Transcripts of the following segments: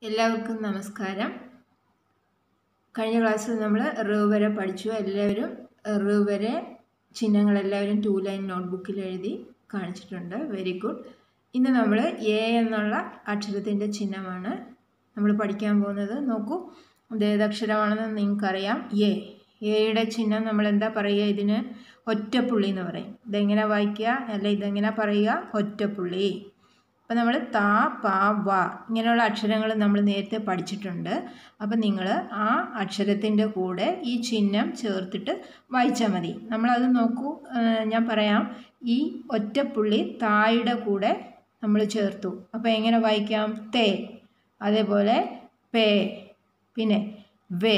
എല്ലാവർക്കും നമസ്കാരം കഴിഞ്ഞ ക്ലാസ്സിൽ നമ്മൾ റ് വരെ പഠിച്ചു എല്ലാവരും റ് വരെ ചിഹ്നങ്ങൾ എല്ലാവരും ടു ലൈൻ നോട്ട്ബുക്കിൽ എഴുതി കാണിച്ചിട്ടുണ്ട് വെരി ഗുഡ് ഇന്ന് നമ്മൾ എ എന്നുള്ള അക്ഷരത്തിൻ്റെ ചിഹ്നമാണ് നമ്മൾ പഠിക്കാൻ പോകുന്നത് നോക്കൂ ഇത് ഏതക്ഷരമാണെന്ന് നിങ്ങൾക്കറിയാം എ എയുടെ ചിഹ്നം നമ്മൾ എന്താ പറയുക ഇതിന് ഒറ്റപ്പുള്ളി എന്ന് പറയും ഇതെങ്ങനെ വായിക്കുക അല്ല ഇതെങ്ങനെ പറയുക ഒറ്റപ്പുള്ളി അപ്പം നമ്മൾ താ പ വ ഇങ്ങനെയുള്ള അക്ഷരങ്ങൾ നമ്മൾ നേരത്തെ പഠിച്ചിട്ടുണ്ട് അപ്പം നിങ്ങൾ ആ അക്ഷരത്തിൻ്റെ കൂടെ ഈ ചിഹ്നം ചേർത്തിട്ട് വായിച്ചാൽ മതി നമ്മളത് നോക്കൂ ഏഹ് ഞാൻ പറയാം ഈ ഒറ്റപ്പുള്ളി തായുടെ കൂടെ നമ്മൾ ചേർത്തു അപ്പോൾ എങ്ങനെ വായിക്കാം തേ അതേപോലെ പേ പിന്നെ വേ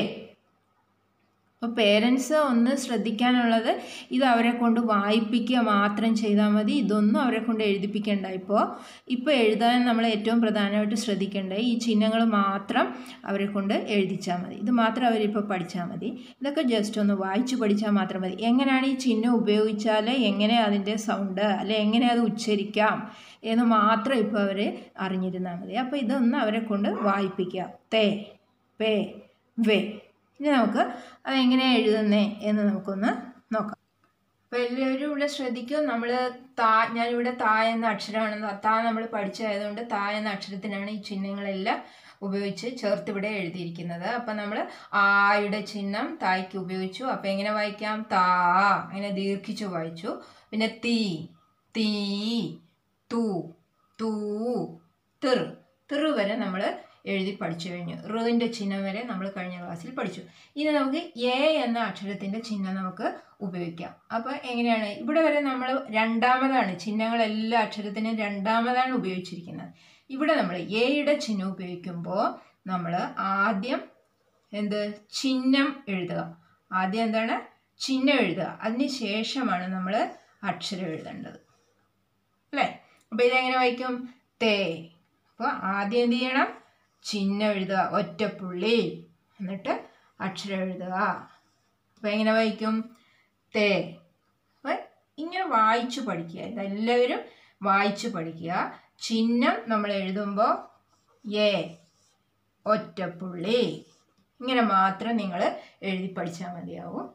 അപ്പോൾ പേരൻസ് ഒന്ന് ശ്രദ്ധിക്കാനുള്ളത് ഇത് അവരെ കൊണ്ട് വായിപ്പിക്കുക മാത്രം ചെയ്താൽ മതി ഇതൊന്നും അവരെ കൊണ്ട് എഴുതിപ്പിക്കേണ്ട ഇപ്പോൾ ഇപ്പോൾ എഴുതാൻ നമ്മൾ ഏറ്റവും പ്രധാനമായിട്ട് ശ്രദ്ധിക്കേണ്ടത് ഈ ചിഹ്നങ്ങൾ മാത്രം അവരെ കൊണ്ട് എഴുതിച്ചാൽ മതി ഇത് മാത്രം അവരിപ്പോൾ പഠിച്ചാൽ മതി ഇതൊക്കെ ജസ്റ്റ് ഒന്ന് വായിച്ച് പഠിച്ചാൽ മാത്രം മതി എങ്ങനെയാണ് ഈ ചിഹ്നം ഉപയോഗിച്ചാൽ എങ്ങനെ അതിൻ്റെ സൗണ്ട് അല്ലെ എങ്ങനെ അത് ഉച്ചരിക്കാം എന്ന് മാത്രം ഇപ്പോൾ അവർ അറിഞ്ഞിരുന്നാൽ മതി അപ്പോൾ ഇതൊന്ന് അവരെ കൊണ്ട് വായിപ്പിക്കുക തേ പേ വേ ഇനി നമുക്ക് അതെങ്ങനെയാണ് എഴുതുന്നേ എന്ന് നമുക്കൊന്ന് നോക്കാം അപ്പോൾ എല്ലാവരും ഇവിടെ ശ്രദ്ധിക്കും നമ്മൾ താ ഞാനിവിടെ താ എന്ന അക്ഷരമാണ് താ നമ്മൾ പഠിച്ചതായതുകൊണ്ട് താ എന്ന അക്ഷരത്തിനാണ് ഈ ചിഹ്നങ്ങളെല്ലാം ഉപയോഗിച്ച് ചേർത്ത് ഇവിടെ എഴുതിയിരിക്കുന്നത് അപ്പം നമ്മൾ ആയുടെ ചിഹ്നം തായ്ക്ക് ഉപയോഗിച്ചു അപ്പം എങ്ങനെ വായിക്കാം താ അങ്ങനെ ദീർഘിച്ചു വായിച്ചു പിന്നെ തീ തീ തൂ തൂ തിർ തിർ വരെ നമ്മൾ എഴുതി പഠിച്ചു കഴിഞ്ഞു റുവിൻ്റെ ചിഹ്നം വരെ നമ്മൾ കഴിഞ്ഞ ക്ലാസ്സിൽ പഠിച്ചു ഇനി നമുക്ക് എ എന്ന അക്ഷരത്തിൻ്റെ ചിഹ്നം നമുക്ക് ഉപയോഗിക്കാം അപ്പോൾ എങ്ങനെയാണ് ഇവിടെ വരെ നമ്മൾ രണ്ടാമതാണ് ചിഹ്നങ്ങളെല്ലാ അക്ഷരത്തിനും രണ്ടാമതാണ് ഉപയോഗിച്ചിരിക്കുന്നത് ഇവിടെ നമ്മൾ എയുടെ ചിഹ്നം ഉപയോഗിക്കുമ്പോൾ നമ്മൾ ആദ്യം എന്ത് ചിഹ്നം എഴുതുക ആദ്യം എന്താണ് ചിഹ്നം എഴുതുക അതിന് ശേഷമാണ് നമ്മൾ അക്ഷരം എഴുതേണ്ടത് അല്ലേ അപ്പോൾ ഇതെങ്ങനെ വായിക്കും തേ അപ്പോൾ ആദ്യം എന്ത് ചെയ്യണം ചിഹ്നം എഴുതുക ഒറ്റപ്പുള്ളി എന്നിട്ട് അക്ഷരം എഴുതുക അപ്പോൾ എങ്ങനെ വായിക്കും തേ അപ്പോൾ ഇങ്ങനെ വായിച്ചു പഠിക്കുക ഇതെല്ലാവരും വായിച്ചു പഠിക്കുക ചിഹ്നം നമ്മൾ എഴുതുമ്പോൾ എ ഒറ്റപ്പുള്ളി ഇങ്ങനെ മാത്രം നിങ്ങൾ എഴുതി പഠിച്ചാൽ മതിയാവും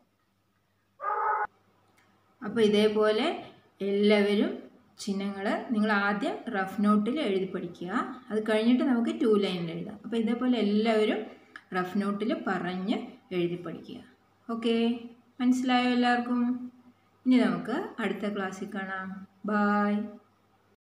അപ്പോൾ ഇതേപോലെ എല്ലാവരും ചിഹ്നങ്ങൾ നിങ്ങൾ ആദ്യം റഫ് നോട്ടിൽ എഴുതി പഠിക്കുക അത് കഴിഞ്ഞിട്ട് നമുക്ക് ടു ലൈനിൽ എഴുതാം അപ്പോൾ ഇതേപോലെ എല്ലാവരും റഫ് നോട്ടിൽ പറഞ്ഞ് എഴുതി പഠിക്കുക ഓക്കെ മനസ്സിലായോ എല്ലാവർക്കും ഇനി നമുക്ക് അടുത്ത ക്ലാസ്സിൽ കാണാം ബായ്